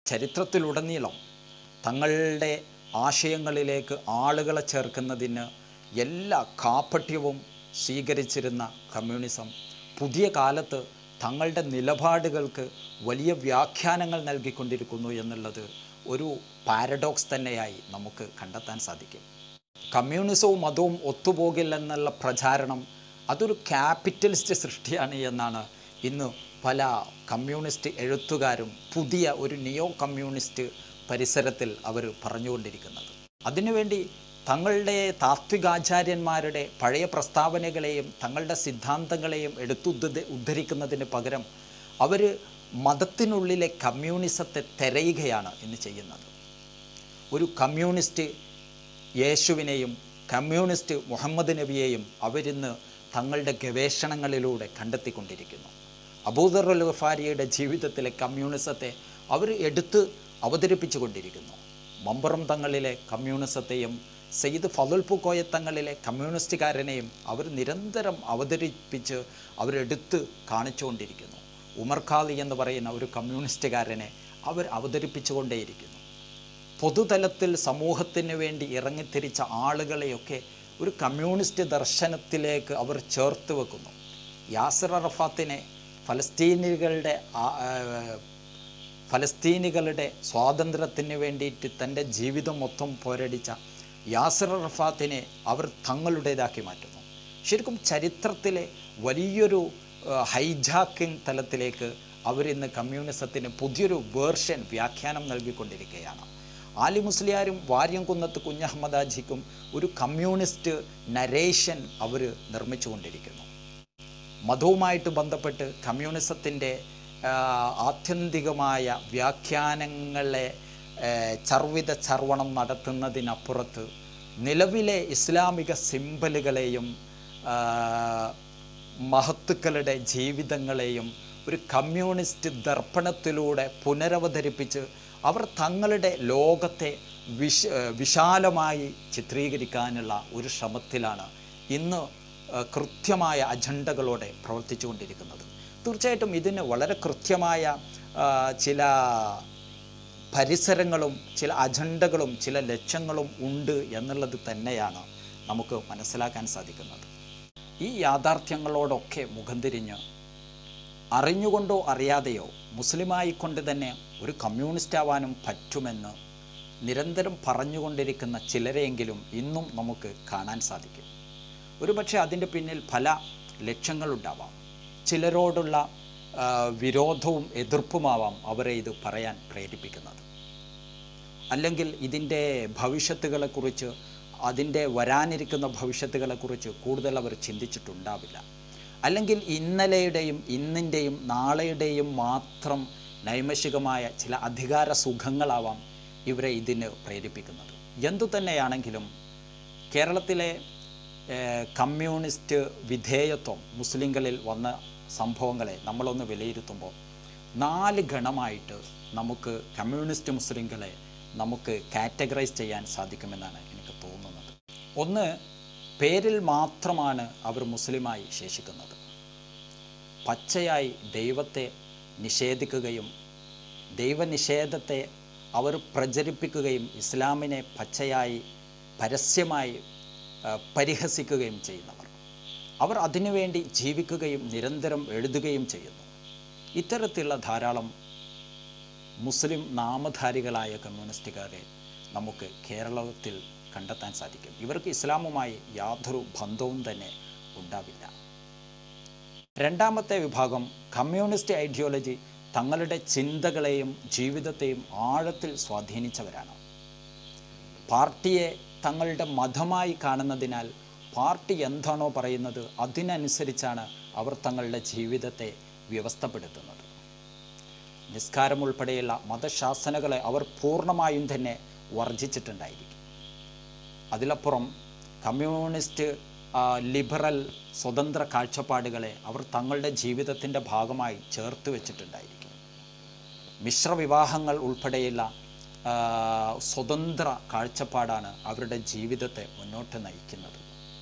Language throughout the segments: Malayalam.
ചരിത്രത്തിലുടനീളം തങ്ങളുടെ ആശയങ്ങളിലേക്ക് ആളുകളെ ചേർക്കുന്നതിന് എല്ലാ കാപ്പട്യവും സ്വീകരിച്ചിരുന്ന കമ്മ്യൂണിസം പുതിയ കാലത്ത് തങ്ങളുടെ നിലപാടുകൾക്ക് വലിയ വ്യാഖ്യാനങ്ങൾ നൽകിക്കൊണ്ടിരിക്കുന്നു എന്നുള്ളത് ഒരു പാരഡോക്സ് തന്നെയായി നമുക്ക് കണ്ടെത്താൻ സാധിക്കും കമ്മ്യൂണിസവും മതവും ഒത്തുപോകില്ലെന്നുള്ള പ്രചാരണം അതൊരു ക്യാപിറ്റലിസ്റ്റ് സൃഷ്ടിയാണ് എന്നാണ് ഇന്ന് പല കമ്മ്യൂണിസ്റ്റ് എഴുത്തുകാരും പുതിയ ഒരു നിയോ കമ്മ്യൂണിസ്റ്റ് പരിസരത്തിൽ അവർ പറഞ്ഞുകൊണ്ടിരിക്കുന്നത് അതിനുവേണ്ടി തങ്ങളുടെ താത്വികാചാര്യന്മാരുടെ പഴയ പ്രസ്താവനകളെയും തങ്ങളുടെ സിദ്ധാന്തങ്ങളെയും എടുത്തുദ്ധ ഉദ്ധരിക്കുന്നതിന് പകരം അവർ മതത്തിനുള്ളിലെ കമ്മ്യൂണിസത്തെ തിരയുകയാണ് ഇന്ന് ചെയ്യുന്നത് ഒരു കമ്മ്യൂണിസ്റ്റ് യേശുവിനെയും കമ്മ്യൂണിസ്റ്റ് മുഹമ്മദ് നബിയെയും അവരിന്ന് തങ്ങളുടെ ഗവേഷണങ്ങളിലൂടെ കണ്ടെത്തിക്കൊണ്ടിരിക്കുന്നു അബൂദർ അൽ ഗഫാരിയുടെ ജീവിതത്തിലെ കമ്മ്യൂണിസത്തെ അവർ എടുത്ത് അവതരിപ്പിച്ചു കൊണ്ടിരിക്കുന്നു മമ്പറം തങ്ങളിലെ കമ്മ്യൂണിസത്തെയും സെയ്ദ് ഫതുൽ പൂക്കോയ തങ്ങളിലെ കമ്മ്യൂണിസ്റ്റുകാരനെയും അവർ നിരന്തരം അവതരിപ്പിച്ച് അവരെടുത്ത് കാണിച്ചുകൊണ്ടിരിക്കുന്നു ഉമർ ഖാലി എന്ന് പറയുന്ന ഒരു കമ്മ്യൂണിസ്റ്റുകാരനെ അവർ അവതരിപ്പിച്ചുകൊണ്ടേയിരിക്കുന്നു പൊതുതലത്തിൽ സമൂഹത്തിന് വേണ്ടി ഇറങ്ങിത്തിരിച്ച ആളുകളെയൊക്കെ ഒരു കമ്മ്യൂണിസ്റ്റ് ദർശനത്തിലേക്ക് അവർ ചേർത്ത് വെക്കുന്നു യാസിർ അറഫാത്തിനെ ഫലസ്തീനികളുടെ ആ- ആ, ഫലസ്തീനികളുടെ സ്വാതന്ത്ര്യത്തിന് വേണ്ടിയിട്ട് തൻ്റെ ജീവിതം മൊത്തം പോരടിച്ച യാസിർ അറഫാത്തിനെ അവർ തങ്ങളുടേതാക്കി മാറ്റുന്നു ശരിക്കും ചരിത്രത്തിലെ വലിയൊരു ഹൈജാക്കിംഗ് തലത്തിലേക്ക് അവരിന്ന് കമ്മ്യൂണിസത്തിന് പുതിയൊരു വേർഷൻ വ്യാഖ്യാനം നൽകിക്കൊണ്ടിരിക്കുകയാണ് ആലി മുസ്ലിയാരും വാര്യംകുന്നത്ത് കുഞ്ഞഹമ്മദാജിക്കും ഒരു കമ്മ്യൂണിസ്റ്റ് നരേഷൻ അവർ നിർമ്മിച്ചുകൊണ്ടിരിക്കുന്നു മതവുമായിട്ട് ബന്ധപ്പെട്ട് കമ്മ്യൂണിസത്തിൻ്റെ ആത്യന്തികമായ വ്യാഖ്യാനങ്ങളെ ആ, ചർവിത ചർവണം നടത്തുന്നതിനപ്പുറത്ത് നിലവിലെ ഇസ്ലാമിക സിമ്പലുകളെയും ആ, മഹത്തുക്കളുടെ ജീവിതങ്ങളെയും ഒരു കമ്മ്യൂണിസ്റ്റ് ദർപ്പണത്തിലൂടെ പുനരവതരിപ്പിച്ച് അവർ തങ്ങളുടെ ലോകത്തെ വിശ വിശാലമായി ചിത്രീകരിക്കാനുള്ള ഒരു ശ്രമത്തിലാണ് ഇന്ന് ആ, കൃത്യമായ അജണ്ടകളോടെ പ്രവർത്തിച്ചുകൊണ്ടിരിക്കുന്നത് തീർച്ചയായിട്ടും ഇതിന് വളരെ കൃത്യമായ ആ, ചില പരിസരങ്ങളും ചില അജണ്ടകളും ചില ലക്ഷ്യങ്ങളും ഉണ്ട് എന്നുള്ളത് തന്നെയാണ് നമുക്ക് മനസ്സിലാക്കാൻ സാധിക്കുന്നത് ഈ യാഥാർത്ഥ്യങ്ങളോടൊക്കെ മുഖം തിരിഞ്ഞ് അറിഞ്ഞുകൊണ്ടോ അറിയാതെയോ മുസ്ലിമായിക്കൊണ്ട് തന്നെ ഒരു കമ്മ്യൂണിസ്റ്റ് ആവാനും പറ്റുമെന്ന് നിരന്തരം പറഞ്ഞുകൊണ്ടിരിക്കുന്ന ചിലരെയെങ്കിലും ഇന്നും നമുക്ക് കാണാൻ സാധിക്കും ഒരുപക്ഷെ അതിൻ്റെ പിന്നിൽ പല ലക്ഷ്യങ്ങളുണ്ടാവാം ചിലരോടുള്ള ആ, വിരോധവും എതിർപ്പുമാവാം അവരെ ഇത് പറയാൻ പ്രേരിപ്പിക്കുന്നത് അല്ലെങ്കിൽ ഇതിൻ്റെ ഭവിഷ്യത്തുകളെക്കുറിച്ച് അതിൻ്റെ വരാനിരിക്കുന്ന ഭവിഷ്യത്തുകളെക്കുറിച്ച് കൂടുതൽ അവർ ചിന്തിച്ചിട്ടുണ്ടാവില്ല അല്ലെങ്കിൽ ഇന്നലെയുടെയും ഇന്നിൻ്റെയും നാളെയുടെയും മാത്രം നൈമഷികമായ ചില അധികാര സുഖങ്ങളാവാം ഇവരെ ഇതിന് പ്രേരിപ്പിക്കുന്നത് എന്തു തന്നെയാണെങ്കിലും കേരളത്തിലെ ഏഹ്, കമ്മ്യൂണിസ്റ്റ് വിധേയത്വം മുസ്ലിങ്ങളിൽ വന്ന സംഭവങ്ങളെ നമ്മളൊന്ന് വിലയിരുത്തുമ്പോൾ നാല് ഗണമായിട്ട് നമുക്ക് കമ്മ്യൂണിസ്റ്റ് മുസ്ലിങ്ങളെ നമുക്ക് കാറ്റഗറൈസ് ചെയ്യാൻ സാധിക്കുമെന്നാണ് എനിക്ക് തോന്നുന്നത് ഒന്ന് പേരിൽ മാത്രമാണ് അവർ മുസ്ലിമായി ശേഷിക്കുന്നത് പച്ചയായി ദൈവത്തെ നിഷേധിക്കുകയും ദൈവനിഷേധത്തെ അവർ പ്രചരിപ്പിക്കുകയും ഇസ്ലാമിനെ പച്ചയായി പരസ്യമായി ആ, പരിഹസിക്കുകയും ചെയ്യുന്നവർ അവർ അതിനുവേണ്ടി ജീവിക്കുകയും നിരന്തരം എഴുതുകയും ചെയ്യുന്നു ഇത്തരത്തിലുള്ള ധാരാളം മുസ്ലിം നാമധാരികളായ കമ്മ്യൂണിസ്റ്റുകാരെ നമുക്ക് കേരളത്തിൽ കണ്ടെത്താൻ സാധിക്കും ഇവർക്ക് ഇസ്ലാമുമായി യാതൊരു ബന്ധവും തന്നെ ഉണ്ടാവില്ല രണ്ടാമത്തെ വിഭാഗം കമ്മ്യൂണിസ്റ്റ് ഐഡിയോളജി തങ്ങളുടെ ചിന്തകളെയും ജീവിതത്തെയും ആഴത്തിൽ സ്വാധീനിച്ചവരാണ് പാർട്ടിയെ തങ്ങളുടെ മതമായി കാണുന്നതിനാൽ പാർട്ടി എന്താണോ പറയുന്നത് അതിനനുസരിച്ചാണ് അവർ തങ്ങളുടെ ജീവിതത്തെ വ്യവസ്ഥപ്പെടുത്തുന്നത് നിസ്കാരം ഉൾപ്പെടെയുള്ള മതശാസനകളെ അവർ പൂർണ്ണമായും തന്നെ വർജിച്ചിട്ടുണ്ടായിരിക്കും അതിലപ്പുറം കമ്മ്യൂണിസ്റ്റ് ആ, ലിബറൽ സ്വതന്ത്ര കാഴ്ചപ്പാടുകളെ അവർ തങ്ങളുടെ ജീവിതത്തിൻ്റെ ഭാഗമായി ചേർത്ത് വെച്ചിട്ടുണ്ടായിരിക്കും മിശ്രവിവാഹങ്ങൾ ഉൾപ്പെടെയുള്ള ആ, സ്വതന്ത്ര കാഴ്ചപ്പാടാണ് അവരുടെ ജീവിതത്തെ മുന്നോട്ട് നയിക്കുന്നത്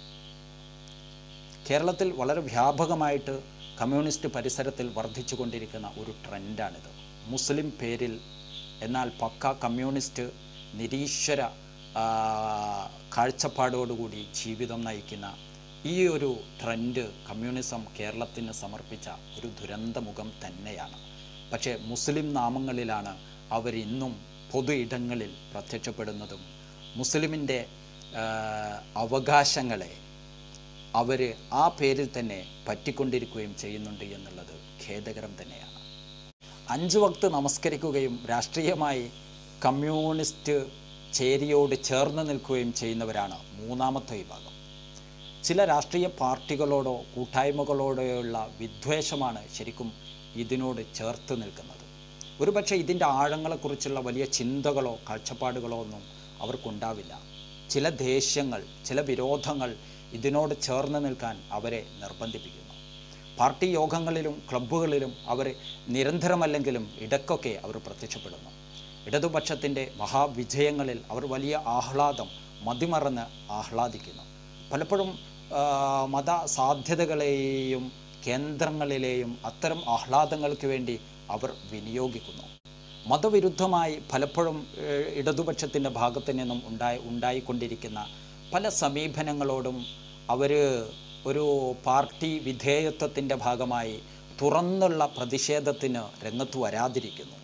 കേരളത്തിൽ വളരെ വ്യാപകമായിട്ട് കമ്മ്യൂണിസ്റ്റ് പരിസരത്തിൽ വർദ്ധിച്ചുകൊണ്ടിരിക്കുന്ന ഒരു ട്രെൻഡാണിത് മുസ്ലിം പേരിൽ എന്നാൽ പക്ക കമ്മ്യൂണിസ്റ്റ് നിരീശ്വര ആ, കാഴ്ചപ്പാടോടുകൂടി ജീവിതം നയിക്കുന്ന ഈ ഒരു ട്രെൻഡ് കമ്മ്യൂണിസം കേരളത്തിന് സമർപ്പിച്ച ഒരു ദുരന്തമുഖം തന്നെയാണ് പക്ഷേ മുസ്ലിം നാമങ്ങളിലാണ് അവരിന്നും പൊതു ഇടങ്ങളിൽ പ്രത്യക്ഷപ്പെടുന്നതും മുസ്ലിമിൻ്റെ ആ, അവകാശങ്ങളെ അവർ ആ പേരിൽ തന്നെ പറ്റിക്കൊണ്ടിരിക്കുകയും ചെയ്യുന്നുണ്ട് എന്നുള്ളത് ഖേദകരം തന്നെയാണ് അഞ്ച് വക്ത് നമസ്കരിക്കുകയും രാഷ്ട്രീയമായി കമ്മ്യൂണിസ്റ്റ് ചേരിയോട് ചേർന്ന് നിൽക്കുകയും ചെയ്യുന്നവരാണ് മൂന്നാമത്തെ വിഭാഗം ചില രാഷ്ട്രീയ പാർട്ടികളോടോ കൂട്ടായ്മകളോടോയുള്ള വിദ്വേഷമാണ് ശരിക്കും ഇതിനോട് ചേർത്ത് നിൽക്കുന്നത് ഒരുപക്ഷെ ഇതിൻ്റെ ആഴങ്ങളെക്കുറിച്ചുള്ള വലിയ ചിന്തകളോ കാഴ്ചപ്പാടുകളോ ഒന്നും അവർക്കുണ്ടാവില്ല ചില ദേഷ്യങ്ങൾ ചില വിരോധങ്ങൾ ഇതിനോട് ചേർന്ന് നിൽക്കാൻ അവരെ നിർബന്ധിപ്പിക്കുന്നു പാർട്ടി യോഗങ്ങളിലും ക്ലബ്ബുകളിലും അവർ നിരന്തരമല്ലെങ്കിലും ഇടയ്ക്കൊക്കെ അവർ പ്രത്യക്ഷപ്പെടുന്നു ഇടതുപക്ഷത്തിൻ്റെ മഹാവിജയങ്ങളിൽ അവർ വലിയ ആഹ്ലാദം മതിമറന്ന് ആഹ്ലാദിക്കുന്നു പലപ്പോഴും ആ, മത സാധ്യതകളെയും കേന്ദ്രങ്ങളിലെയും അത്തരം ആഹ്ലാദങ്ങൾക്ക് വേണ്ടി അവർ വിനിയോഗിക്കുന്നു മതവിരുദ്ധമായി പലപ്പോഴും ഏഹ്, ഇടതുപക്ഷത്തിൻ്റെ ഭാഗത്തു നിന്നും ഉണ്ടായി ഉണ്ടായിക്കൊണ്ടിരിക്കുന്ന പല സമീപനങ്ങളോടും അവർ ഒരു പാർട്ടി വിധേയത്വത്തിൻ്റെ ഭാഗമായി തുറന്നുള്ള പ്രതിഷേധത്തിന് രംഗത്ത് വരാതിരിക്കുന്നു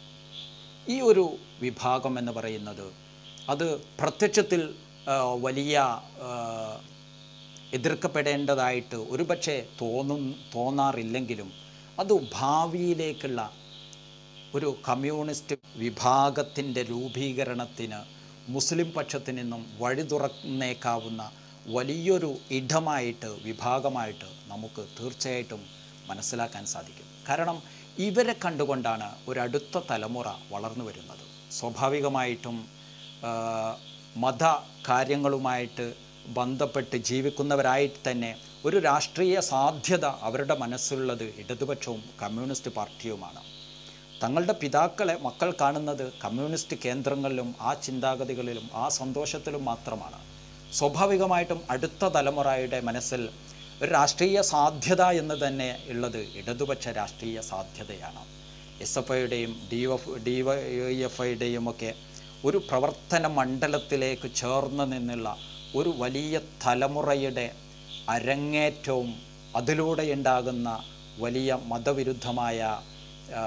ഈ ഒരു വിഭാഗം എന്ന് പറയുന്നത് അത് പ്രത്യക്ഷത്തിൽ ആ, വലിയ ആ, എതിർക്കപ്പെടേണ്ടതായിട്ട് ഒരുപക്ഷെ തോന്നും തോന്നാറില്ലെങ്കിലും അത് ഭാവിയിലേക്കുള്ള ഒരു കമ്മ്യൂണിസ്റ്റ് വിഭാഗത്തിൻ്റെ രൂപീകരണത്തിന് മുസ്ലിം പക്ഷത്തു നിന്നും വഴി തുറന്നേക്കാവുന്ന വലിയൊരു ഇടമായിട്ട് വിഭാഗമായിട്ട് നമുക്ക് തീർച്ചയായിട്ടും മനസ്സിലാക്കാൻ സാധിക്കും കാരണം ഇവരെ കണ്ടുകൊണ്ടാണ് ഒരടുത്ത തലമുറ വളർന്നു വരുന്നത് സ്വാഭാവികമായിട്ടും ആ, മത കാര്യങ്ങളുമായിട്ട് ബന്ധപ്പെട്ട് ജീവിക്കുന്നവരായിട്ട് തന്നെ ഒരു രാഷ്ട്രീയ സാധ്യത അവരുടെ മനസ്സിലുള്ളത് ഇടതുപക്ഷവും കമ്മ്യൂണിസ്റ്റ് പാർട്ടിയുമാണ് തങ്ങളുടെ പിതാക്കളെ മക്കൾ കാണുന്നത് കമ്മ്യൂണിസ്റ്റ് കേന്ദ്രങ്ങളിലും ആ ചിന്താഗതികളിലും ആ സന്തോഷത്തിലും മാത്രമാണ് സ്വാഭാവികമായിട്ടും അടുത്ത തലമുറയുടെ മനസ്സിൽ ഒരു രാഷ്ട്രീയ സാധ്യത എന്ന് തന്നെ ഉള്ളത് ഇടതുപക്ഷ രാഷ്ട്രീയ സാധ്യതയാണ് എസ് എഫ് ഐയുടെയും D F D Y F ഐയുടെയും ഒക്കെ ഒരു പ്രവർത്തന മണ്ഡലത്തിലേക്ക് ചേർന്ന് നിന്നുള്ള ഒരു വലിയ തലമുറയുടെ അരങ്ങേറ്റവും അതിലൂടെ ഉണ്ടാകുന്ന വലിയ മതവിരുദ്ധമായ ആ,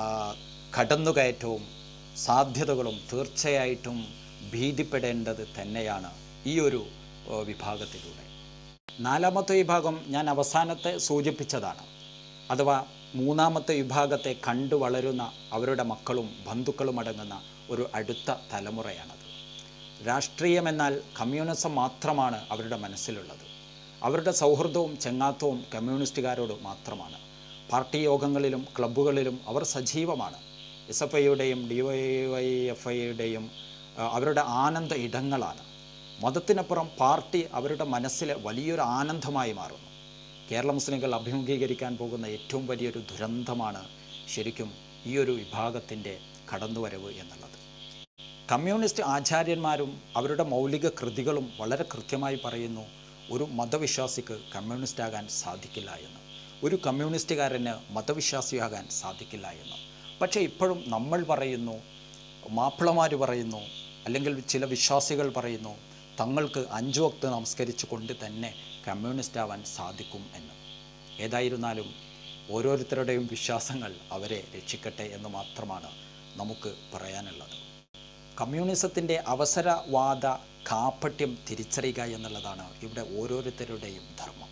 കടന്നുകയറ്റവും സാധ്യതകളും തീർച്ചയായിട്ടും ഭീതിപ്പെടേണ്ടത് തന്നെയാണ് ഈ ഒരു ആ, വിഭാഗത്തിലൂടെ നാലാമത്തെ വിഭാഗം ഞാൻ അവസാനത്തെ സൂചിപ്പിച്ചതാണ് അഥവാ മൂന്നാമത്തെ വിഭാഗത്തെ കണ്ടു വളരുന്ന അവരുടെ മക്കളും ബന്ധുക്കളും അടങ്ങുന്ന ഒരു അടുത്ത തലമുറയാണത് രാഷ്ട്രീയമെന്നാൽ കമ്മ്യൂണിസം മാത്രമാണ് അവരുടെ മനസ്സിലുള്ളത് അവരുടെ സൗഹൃദവും ചെങ്ങാത്തവും കമ്മ്യൂണിസ്റ്റുകാരോട് മാത്രമാണ് പാർട്ടി യോഗങ്ങളിലും ക്ലബ്ബുകളിലും അവർ സജീവമാണ് എസ് എഫ് ഐയുടെയും ഡി വൈ വൈ എഫ് ഐയുടെയും അവരുടെ ആനന്ദ ഇടങ്ങളാണ് മതത്തിനപ്പുറം പാർട്ടി അവരുടെ മനസ്സിലെ വലിയൊരു ആനന്ദമായി മാറുന്നു കേരള മുസ്ലിങ്ങൾ അഭിമുഖീകരിക്കാൻ പോകുന്ന ഏറ്റവും വലിയൊരു ദുരന്തമാണ് ശരിക്കും ഈ ഒരു വിഭാഗത്തിൻ്റെ കടന്നുവരവ് എന്നുള്ളത് കമ്മ്യൂണിസ്റ്റ് ആചാര്യന്മാരും അവരുടെ മൗലിക കൃതികളും വളരെ കൃത്യമായി പറയുന്നു ഒരു മതവിശ്വാസിക്ക് കമ്മ്യൂണിസ്റ്റ് ആകാൻ സാധിക്കില്ല എന്ന് ഒരു കമ്മ്യൂണിസ്റ്റുകാരന് മതവിശ്വാസിയാകാൻ സാധിക്കില്ല എന്ന് പക്ഷേ ഇപ്പോഴും നമ്മൾ പറയുന്നു മാപ്പിളമാർ പറയുന്നു അല്ലെങ്കിൽ ചില വിശ്വാസികൾ പറയുന്നു തങ്ങൾക്ക് അഞ്ചു വക്ത് നമസ്കരിച്ചു കൊണ്ട് തന്നെ കമ്മ്യൂണിസ്റ്റ് ആവാൻ സാധിക്കും എന്ന് ഏതായിരുന്നാലും ഓരോരുത്തരുടെയും വിശ്വാസങ്ങൾ അവരെ രക്ഷിക്കട്ടെ എന്ന് മാത്രമാണ് നമുക്ക് പറയാനുള്ളത് കമ്മ്യൂണിസത്തിൻ്റെ അവസരവാദ കാപ്പട്യം തിരിച്ചറിയുക എന്നുള്ളതാണ് ഇവിടെ ഓരോരുത്തരുടെയും ധർമ്മം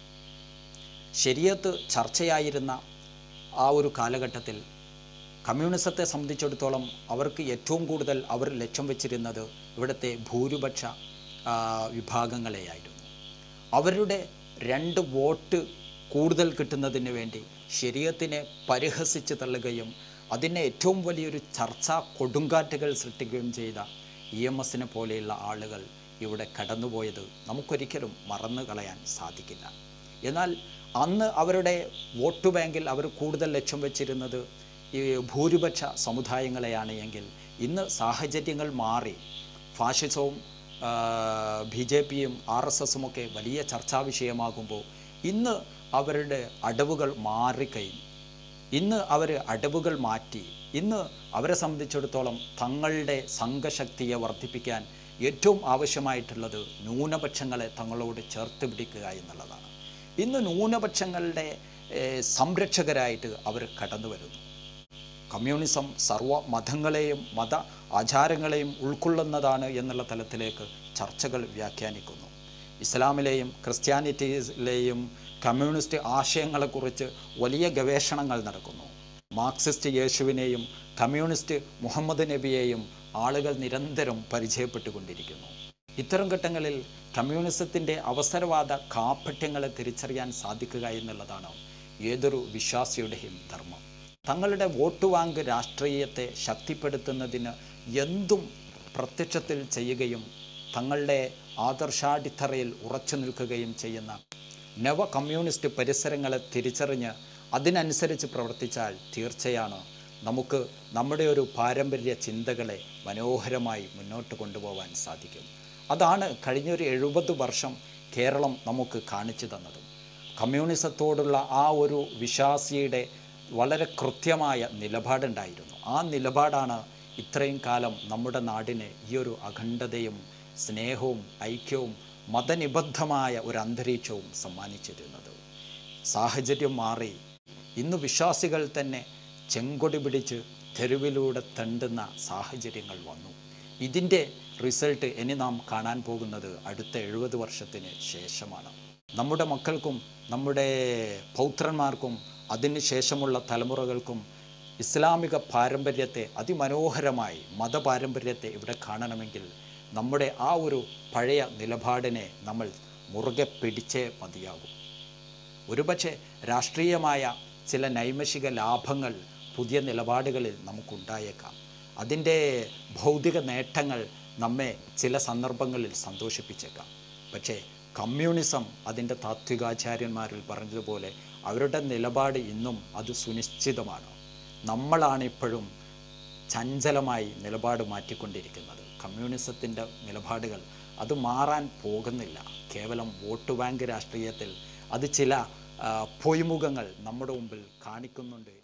ശരിയത്ത് ചർച്ചയായിരുന്ന ആ ഒരു കാലഘട്ടത്തിൽ കമ്മ്യൂണിസത്തെ സംബന്ധിച്ചിടത്തോളം അവർക്ക് ഏറ്റവും കൂടുതൽ അവർ ലക്ഷ്യം വെച്ചിരുന്നത് ഇവിടുത്തെ ഭൂരിപക്ഷ ആ, വിഭാഗങ്ങളെയായിരുന്നു അവരുടെ രണ്ട് വോട്ട് കൂടുതൽ കിട്ടുന്നതിന് വേണ്ടി ശരീരത്തിനെ പരിഹസിച്ച് തള്ളുകയും അതിനെ ഏറ്റവും വലിയൊരു ചർച്ചാ കൊടുങ്കാറ്റുകൾ സൃഷ്ടിക്കുകയും ചെയ്ത ഇ എം എസിനെ പോലെയുള്ള ആളുകൾ ഇവിടെ കടന്നുപോയത് നമുക്കൊരിക്കലും മറന്നു കളയാൻ സാധിക്കില്ല എന്നാൽ അന്ന് അവരുടെ വോട്ട് ബാങ്കിൽ അവർ കൂടുതൽ ലക്ഷ്യം വെച്ചിരുന്നത് ഈ ഭൂരിപക്ഷ സമുദായങ്ങളെയാണ് എങ്കിൽ ഇന്ന് സാഹചര്യങ്ങൾ മാറി ഫാഷിസവും ബി ജെ പിയും ആർ എസ് എസും ഒക്കെ വലിയ ചർച്ചാ വിഷയമാകുമ്പോൾ ഇന്ന് അവരുടെ അടവുകൾ മാറിക്കഴിഞ്ഞു ഇന്ന് അവർ അടവുകൾ മാറ്റി ഇന്ന് അവരെ സംബന്ധിച്ചിടത്തോളം തങ്ങളുടെ സംഘശക്തിയെ വർദ്ധിപ്പിക്കാൻ ഏറ്റവും ആവശ്യമായിട്ടുള്ളത് ന്യൂനപക്ഷങ്ങളെ തങ്ങളോട് ചേർത്ത് പിടിക്കുക എന്നുള്ളതാണ് ഇന്ന് ന്യൂനപക്ഷങ്ങളുടെ ഏഹ്, സംരക്ഷകരായിട്ട് അവർ കടന്നു വരുന്നു കമ്മ്യൂണിസം സർവ മതങ്ങളെയും മത ആചാരങ്ങളെയും ഉൾക്കൊള്ളുന്നതാണ് എന്നുള്ള തലത്തിലേക്ക് ചർച്ചകൾ വ്യാഖ്യാനിക്കുന്നു ഇസ്ലാമിലെയും ക്രിസ്ത്യാനിറ്റിയിലെയും കമ്മ്യൂണിസ്റ്റ് ആശയങ്ങളെക്കുറിച്ച് വലിയ ഗവേഷണങ്ങൾ നടക്കുന്നു മാർക്സിസ്റ്റ് യേശുവിനെയും കമ്മ്യൂണിസ്റ്റ് മുഹമ്മദ് നബിയെയും ആളുകൾ നിരന്തരം പരിചയപ്പെട്ടുകൊണ്ടിരിക്കുന്നു ഇത്തരം ഘട്ടങ്ങളിൽ കമ്മ്യൂണിസത്തിൻ്റെ അവസരവാദ കാപട്യങ്ങളെ തിരിച്ചറിയാൻ സാധിക്കുക എന്നുള്ളതാണ് ഏതൊരു വിശ്വാസിയുടെയും ധർമ്മം തങ്ങളുടെ വോട്ട് ബാങ്ക് രാഷ്ട്രീയത്തെ ശക്തിപ്പെടുത്തുന്നതിന് എന്തും പ്രത്യക്ഷത്തിൽ ചെയ്യുകയും തങ്ങളുടെ ആദർശാടിത്തറയിൽ ഉറച്ചു നിൽക്കുകയും ചെയ്യുന്ന നവ കമ്മ്യൂണിസ്റ്റ് പരിസരങ്ങളെ തിരിച്ചറിഞ്ഞ് അതിനനുസരിച്ച് പ്രവർത്തിച്ചാൽ തീർച്ചയാണ് നമുക്ക് നമ്മുടെ ഒരു പാരമ്പര്യ ചിന്തകളെ മനോഹരമായി മുന്നോട്ട് കൊണ്ടുപോകാൻ സാധിക്കും അതാണ് കഴിഞ്ഞൊരു എഴുപത് വർഷം കേരളം നമുക്ക് കാണിച്ചു തന്നതും കമ്മ്യൂണിസത്തോടുള്ള ആ ഒരു വിശ്വാസിയുടെ വളരെ കൃത്യമായ നിലപാടുണ്ടായിരുന്നു ആ നിലപാടാണ് ഇത്രയും കാലം നമ്മുടെ നാടിന് ഈ ഒരു അഖണ്ഡതയും സ്നേഹവും ഐക്യവും മതനിബദ്ധമായ ഒരു അന്തരീക്ഷവും സമ്മാനിച്ചിരുന്നത് സാഹചര്യം മാറി ഇന്ന് വിശ്വാസികൾ തന്നെ ചെങ്കൊടി പിടിച്ച് തെരുവിലൂടെ തണ്ടുന്ന സാഹചര്യങ്ങൾ വന്നു ഇതിൻ്റെ റിസൾട്ട് ഇനി നാം കാണാൻ പോകുന്നത് അടുത്ത എഴുപത് വർഷത്തിന് ശേഷമാണ് നമ്മുടെ മക്കൾക്കും നമ്മുടെ പൗത്രന്മാർക്കും അതിന് ശേഷമുള്ള തലമുറകൾക്കും ഇസ്ലാമിക പാരമ്പര്യത്തെ അതിമനോഹരമായി മതപാരമ്പര്യത്തെ ഇവിടെ കാണണമെങ്കിൽ നമ്മുടെ ആ ഒരു പഴയ നിലപാടിനെ നമ്മൾ മുറുകെ പിടിച്ചേ മതിയാകും ഒരുപക്ഷെ രാഷ്ട്രീയമായ ചില നൈമിഷിക ലാഭങ്ങൾ പുതിയ നിലപാടുകളിൽ നമുക്കുണ്ടായേക്കാം അതിൻ്റെ ഭൗതിക നേട്ടങ്ങൾ നമ്മെ ചില സന്ദർഭങ്ങളിൽ സന്തോഷിപ്പിച്ചേക്കാം പക്ഷേ കമ്മ്യൂണിസം അതിൻ്റെ താത്വികാചാര്യന്മാരിൽ പറഞ്ഞതുപോലെ അവരുടെ നിലപാട് ഇന്നും അത് സുനിശ്ചിതമാണ് നമ്മളാണ് ഇപ്പോഴും ചഞ്ചലമായി നിലപാട് മാറ്റിക്കൊണ്ടിരിക്കുന്നത് കമ്മ്യൂണിസത്തിൻ്റെ നിലപാടുകൾ അത് മാറാൻ പോകുന്നില്ല കേവലം വോട്ട് ബാങ്ക് രാഷ്ട്രീയത്തിൽ അത് ചില ആ, പൊയ്മുഖങ്ങൾ നമ്മുടെ മുമ്പിൽ കാണിക്കുന്നുണ്ട്